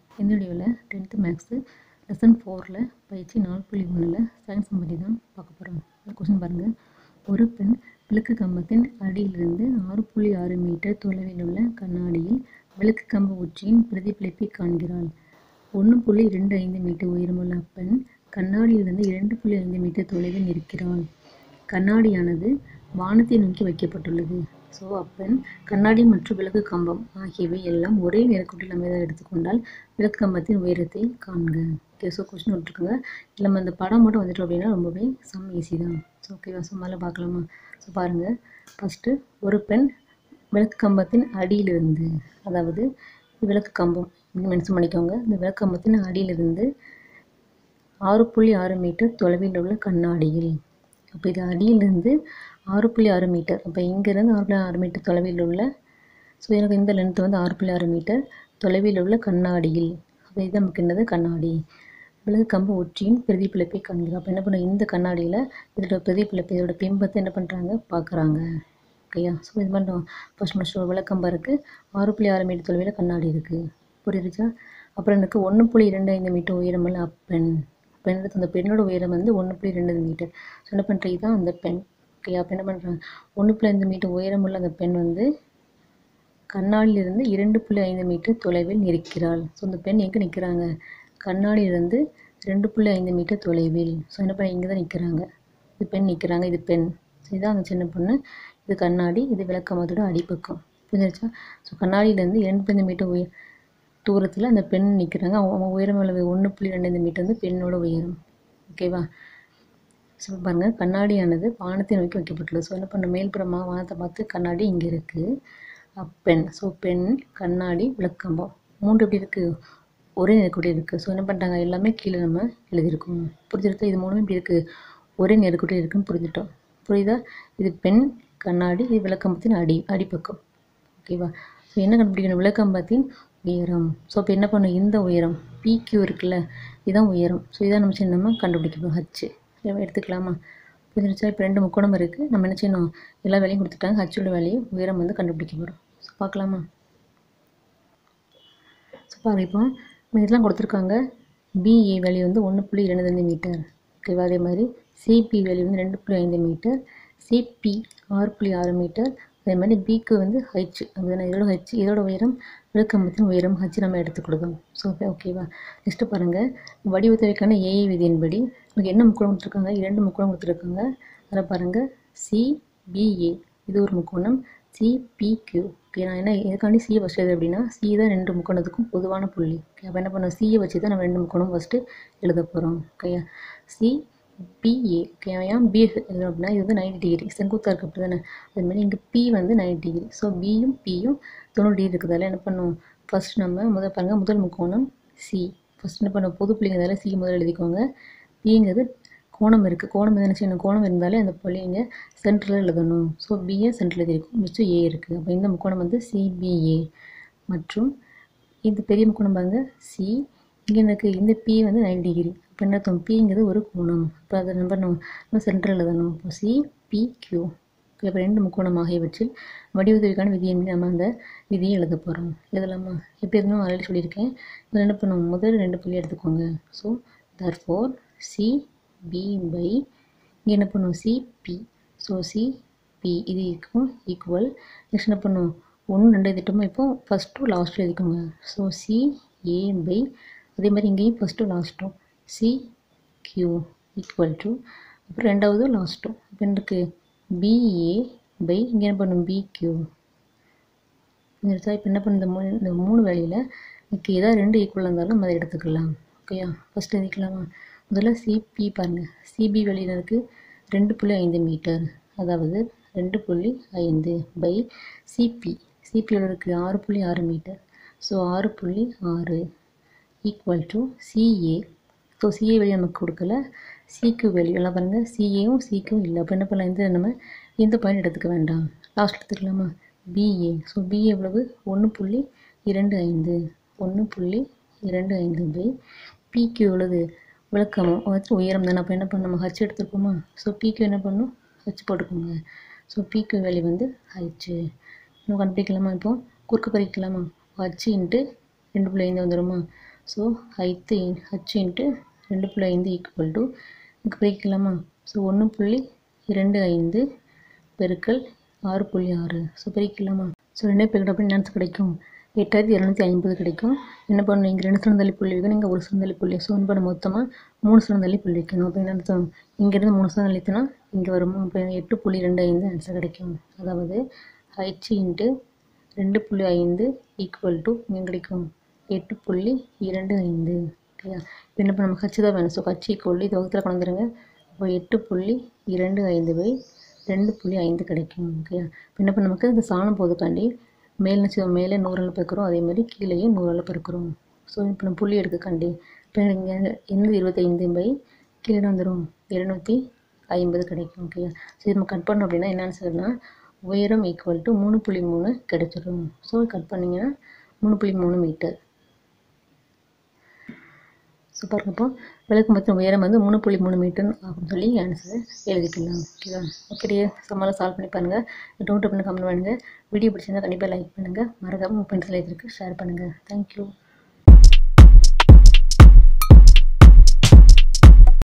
இந்த வீடியோவில் tenth maths lesson ஃபோரில் பயிற்சி நாலு புள்ளி ஒன்றில் சயின்ஸ் பற்றி தான் பார்க்க போகிறோம் கொஸ்டின் பாருங்கள் ஒரு பெண் விளக்கு கம்பத்தின் அடியிலிருந்து ஆறு புள்ளி ஆறு மீட்டர் தொலைவில் உள்ள கண்ணாடியில் விளக்கு கம்ப உச்சியின் பிரதிபலிப்பை காண்கிறாள் ஒன்று புள்ளி இரண்டு ஐந்து மீட்டர் உயரமுள்ள அப்பெண் கண்ணாடியிலிருந்து இரண்டு புள்ளி ஐந்து மீட்டர் தொலைவில் இருக்கிறாள் கண்ணாடியானது வானத்தை நோக்கி வைக்கப்பட்டுள்ளது ஸோ அப்பெண் கண்ணாடி மற்றும் விளக்கு கம்பம் ஆகியவை எல்லாம் ஒரே நேர்கோட்டில் அமைதாக எடுத்துக்கொண்டால் விளக்கு கம்பத்தின் உயரத்தை காண்க ஓகே ஸோ கொஸ்டின் விட்டுருக்குங்க இல்லை நம்ம இந்த படம் மட்டும் வந்துட்டோம் அப்படின்னா ரொம்பவே சம் ஈஸி தான் ஸோ ஓகேவா ஸோ மேலே பார்க்கலாமா ஸோ பாருங்கள் ஃபஸ்ட்டு ஒரு பெண் விளக்கு கம்பத்தின் அடியிலிருந்து அதாவது விளக்கு கம்பம் மென்ஷன் பண்ணிக்கோங்க இந்த விளக்கு கம்பத்தின் அடியிலிருந்து ஆறு புள்ளி ஆறு மீட்டர் தொலைவில் உள்ள கண்ணாடியில் அப்போ இது அடியிலிருந்து ஆறு புள்ளி ஆறு மீட்டர் அப்போ இங்கேருந்து ஆறு புள்ளி ஆறு மீட்டர் தொலைவில் உள்ள ஸோ எனக்கு இந்த லென்த் வந்து ஆறு புள்ளி ஆறு மீட்டர் தொலைவில் உள்ள கண்ணாடியில் அப்போ இது நமக்கு என்னது கண்ணாடி விலகு கம்பு ஒற்றியின் பிரதிபலிப்பை காண்கிறோம் அப்போ என்ன பண்ண இந்த கண்ணாடியில் இதோட பிரதிபலிப்பை இதோட பிம்பத்தை என்ன பண்ணுறாங்க பார்க்குறாங்க ஓகேயா ஸோ இது பண்ணுறோம் ஃபஸ்ட் முடிச்சு விளக்கம்பம் இருக்குது ஆறு புள்ளி ஆறு மீட்டர் தொலைவில் கண்ணாடி இருக்குது புரியுதுச்சா அப்புறம் எனக்கு ஒன்று புள்ளி இரண்டு ஐந்து மீட்டர் உயரமுள்ள அப்பெண் பெண் அந்த பெண்ணோட உயரம் வந்து ஒன்று புள்ளி ரெண்டு மீட்டர் ஸோ என்ன பண்ணுறது இதுதான் அந்த பெண் ஓகே அப்போ என்ன பண்ணுறாங்க ஒன்று புள்ளி ஐந்து மீட்டர் உயரமுள்ள அந்த பெண் வந்து கண்ணாடியிலிருந்து இரண்டு புள்ளி ஐந்து மீட்டர் தொலைவில் இருக்கிறாள் ஸோ அந்த பெண் எங்கே நிற்கிறாங்க கண்ணாடியிலிருந்து ரெண்டு புள்ளி ஐந்து மீட்டர் தொலைவில் ஸோ என்ன பண்ண இங்கே தான் நிற்கிறாங்க இது பெண் நிற்கிறாங்க இது பெண் ஸோ இதுதான் அந்த சின்ன பொண்ணு இது கண்ணாடி இது விளக்கமத்தோட அடிப்பக்கம் புரிஞ்சிருச்சா ஸோ கண்ணாடியிலேருந்து இரண்டு புள்ளி மீட்டர் உயர் தூரத்தில் அந்த பெண் நிற்கிறாங்க அவங்க உயரம் எவ்வளவு ஒன்று புள்ளி ரெண்டு மீட்டர் வந்து பெண்ணோட உயரம் ஓகேவா ஸோ பாருங்கள் கண்ணாடியானது வானத்தை நோக்கி வைக்கப்பட்டுள்ளது ஸோ என்ன பண்ண மேல்புறமாக வானத்தை பார்த்து கண்ணாடி இங்கே இருக்குது பெண் ஸோ பெண் கண்ணாடி விளக்கம்பம் மூன்று எப்படி இருக்குது ஒரே நேர்கோடி இருக்குது ஸோ என்ன பண்ணுறாங்க எல்லாமே கீழே நம்ம எழுதியிருக்கோம் புரிஞ்சிருக்கா இது மூணுமே இப்படி இருக்குது ஒரே நேர்கோடி இருக்குன்னு புரிஞ்சிட்டோம் புரியுதா இது பெண் கண்ணாடி இது விளக்கம்பத்தின் அடி அடிப்பக்கம் ஓகேவா ஸோ என்ன கண்டுபிடிக்கணும் விளக்கம்பத்தின் உயரம் ஸோ இப்போ என்ன பண்ணும் இந்த உயரம் பிக்யூ இருக்குல்ல இதுதான் உயரம் ஸோ இதான் நம்ம சின்னமாக கண்டுபிடிக்கணும் ஹச்சு எடுத்துக்கலாமா புரிஞ்சிருச்சா இப்போ ரெண்டு முக்கோணம் இருக்குது நம்ம என்ன செய்யணும் எல்லா வேலையும் கொடுத்துட்டாங்க ஹச்சோட வேலையும் உயரம் வந்து கண்டுபிடிக்க போகிறோம் ஸோ பார்க்கலாமா ஸோ பாருங்க இப்போ இதெல்லாம் கொடுத்துருக்காங்க பிஏ வேல்யூ வந்து ஒன்று புள்ளி இரண்டு ரெண்டு மீட்டர் ஓகேவா அதே மாதிரி சிபி வேல்யூ வந்து ரெண்டு புள்ளி ஐந்து மீட்டர் சிபி ஆறு புள்ளி ஆறு மீட்டர் அதே மாதிரி பிக்கு வந்து ஹைச் அப்படின்னா இதோட ஹைச் இதோட உயரம் விழுக்கம்பத்தின் உயரம் ஹச் நம்ம எடுத்து கொடுக்கணும் ஸோ ஓகேவா நெக்ஸ்ட்டு பாருங்கள் வடிவத்தவைக்கான ஏஐ விதியின்படி நமக்கு என்ன முக்கோணம் கொடுத்துருக்காங்க இரண்டு முக்கோணம் கொடுத்துருக்காங்க அதில் பாருங்கள் சிபிஏ இது ஒரு முக்கோணம் சிபிக்யூ ஓகே நான் என்ன எதுக்காண்டி சியை ஃபஸ்ட்டு எது அப்படின்னா சி தான் ரெண்டு முக்கோணத்துக்கும் பொதுவான புள்ளி ஓகே அப்போ என்ன பண்ணோம் சியை வச்சு தான் நம்ம ரெண்டு முக்கோணம் ஃபஸ்ட்டு எழுத போகிறோம் ஓகேயா சி பிஏ ஓகே ஏன் பிஎஃப் எழுதணும் அப்படின்னா இது வந்து நைன்டி டிகிரி செங்குத்தாக இருக்குது அப்படி தானே அதுமாதிரி இங்கே பி வந்து நைன்டி டிகிரி ஸோ பியும் பியும் தொண்ணூறு டிகிரி இருக்கிறதால என்ன பண்ணும் ஃபஸ்ட் நம்ம முதல் பாருங்கள் முதல் முக்கோணம் சி ஃபஸ்ட் என்ன பண்ணும் பொது புள்ளிங்கிறதால சி முதல் எழுதிக்கோங்க பிங்கிறது கோணம் இருக்குது கோணம் என்ன செய்யணும் கோணம் இருந்தாலே அந்த புள்ளிங்க சென்டரில் எழுதணும் ஸோ பிஏ சென்டரில் எழுதியிருக்கும் மிச்சம் ஏ இருக்குது அப்போ இந்த முக்கோணம் வந்து சிபிஏ மற்றும் இந்த பெரிய முக்கோணம் பாருங்க சி இங்கே எனக்கு இந்த பி வந்து நைன் டிகிரி இப்போ என்ன அர்த்தம் பிங்கிறது ஒரு கோணம் இப்போ அதை நம்ம நம்ம சென்டரில் எழுதணும் இப்போ சி பி கியூ இப்போ ரெண்டு முக்கோணம் ஆகியவற்றில் வடிவதற்கான விதியை நம்ம அந்த விதியை எழுத போகிறோம் எழுதலாமா எப்படி இருந்தாலும் ஆல்ரெடி சொல்லியிருக்கேன் இதில் என்ன பண்ணுவோம் முதல் ரெண்டு புள்ளி எடுத்துக்கோங்க so there four C P by இங்கே என்ன பண்ணுவோம் சிபி ஸோ சிபி இது இருக்கும் ஈக்குவல் நெக்ஸ்ட் என்ன பண்ணுவோம் ஒன்று ரெண்டு எழுதிட்டோமோ இப்போ ஃபஸ்ட்டு லாஸ்ட்டு எழுதிக்கோங்க ஸோ சி ஏ பை அதே மாதிரி இங்கேயும் ஃபஸ்ட்டு லாஸ்ட்டும் சி கியூ ஈக்குவல் டு அப்புறம் ரெண்டாவது லாஸ்ட்டும் இப்போ எனக்கு பிஏ பை இங்கே என்ன பண்ணும் பிக்யூ இப்போ என்ன பண்ணும் இந்த மூணு இந்த மூணு வேலையில் எனக்கு ஏதாவது ரெண்டு ஈக்குவலாக இருந்தாலும் நம்ம அதை எடுத்துக்கலாம் ஓகேயா ஃபஸ்ட்டு எழுதிக்கலாமா முதல்ல சிபி பாருங்கள் சிபி வெளியில் இருக்குது ரெண்டு புள்ளி ஐந்து மீட்டர் அதாவது ரெண்டு புள்ளி ஐந்து பை சிபி சிபியோட இருக்குது ஆறு புள்ளி ஆறு மீட்டர் ஸோ ஆறு புள்ளி ஆறு equal to CA so CA வெளியே நமக்கு கொடுக்கல சிக்கு வேல்யூ எல்லாம் பாருங்கள் சிஏவும் சிக்கும் இல்லை அப்போ என்ன பண்ணலாம் இந்த நம்ம இந்த பாயிண்ட் எடுத்துக்க வேண்டாம் லாஸ்ட் எடுத்துக்கலாமா பிஏ ஸோ பிஏ எவ்வளவு ஒன்று புள்ளி இரண்டு ஐந்து ஒன்று புள்ளி இரண்டு ஐந்து பை பிக்கு எவ்வளவு விளக்கமும் வச்சு உயரம் தானே அப்போ என்ன பண்ணணும் ஹச் எடுத்துருக்கோமா ஸோ பிக்கு என்ன பண்ணும் ஹச் போட்டுக்கோங்க ஸோ பிக்கு வேல்யூ வந்து ஹச்சு இன்னும் கண்டுபிடிக்கலாமா இப்போ குறுக்கு பறிக்கலாமா ஹச் இன்ட்டு ரெண்டு புள்ளி ஐந்து வந்துடுமா ஸோ ஹைத்து ஹச் இன்ட்டு ரெண்டு புள்ளி ஐந்து ஈக்குவல் டு இதுக்கு பிரிக்கலாமா ஸோ ஒன்று புள்ளி இரண்டு ஐந்து பெருக்கல் ஆறு புள்ளி ஆறு ஸோ பிரிக்கலாமா ஸோ ரெண்டே பெருக்கிட்ட அப்படி ஆன்சர் கிடைக்கும் எட்டாயிரத்தி இரநூத்தி ஐம்பது கிடைக்கும் என்ன பண்ணணும் இங்கே ரெண்டு சிறந்தள்ளி புள்ளி வைக்கணும் இங்கே ஒரு சிறந்தள்ளி புள்ளி ஸோ என்ன பண்ண மொத்தமாக மூணு சிறந்தள்ளி புள்ளி வைக்கணும் அப்போ என்ன அர்த்தம் இங்கேருந்து மூணு சிறந்தள்ளி எழுத்துனா இங்கே வருமா அப்போ எட்டு புள்ளி ரெண்டு ஐந்து ஆன்சர் கிடைக்கும் அதாவது ஹைச் இன்ட்டு ரெண்டு புள்ளி ஐந்து ஈக்குவல் டு இங்கே கிடைக்கும் எட்டு புள்ளி இரண்டு ஐந்து ஓகேயா இப்போ என்ன பண்ண நம்ம ஹச்சு தான் வேணும் ஸோ ஹச் ஈக்குவல் இது வகுத்தில் கொண்டுருங்க அப்போ எட்டு புள்ளி இரண்டு ஐந்து பை ரெண்டு புள்ளி ஐந்து கிடைக்கும் ஓகேயா இப்போ என்ன பண்ண நமக்கு இந்த சாணம் போதுக்காண்டி மேலே வச்சு மேலே நூறால் பெருக்கிறோம் அதே மாதிரி கீழேயும் நூறால் பெருக்கிறோம் ஸோ இப்போ நம்ம புள்ளி எடுக்கக்காண்டி இப்போ இங்கே எண்ணூற்றி இருபத்தைந்து பை கீழே வந்துடும் இருநூற்றி ஐம்பது கிடைக்கும் ஓகேயா சரி நம்ம கட் பண்ணோம் அப்படின்னா என்ன ஆன்சர்னா உயரம் ஈக்குவல் டு மூணு புள்ளி மூணு கிடைச்சிடும் ஸோ கட் பண்ணிங்கன்னா மூணு புள்ளி மூணு மீட்டர் ஸோ பாருங்கப்போ விளக்கு மொத்தம் உயரம் வந்து மூணு புள்ளி மூணு மீட்டர் அப்படின்னு சொல்லி ஆன்சரை எழுதிக்கலாம் ஓகேவா ஓகே சம்மாவில் சால்வ் பண்ணி பாருங்கள் டவுட் அப்படின்னு கமெண்ட் பண்ணுங்கள் வீடியோ பிடிச்சிருந்தா கண்டிப்பாக லைக் பண்ணுங்கள் மறக்காமல் உங்கள் ஃப்ரெண்ட்ஸ் லைஃப்க்கு ஷேர் பண்ணுங்கள் தேங்க்யூ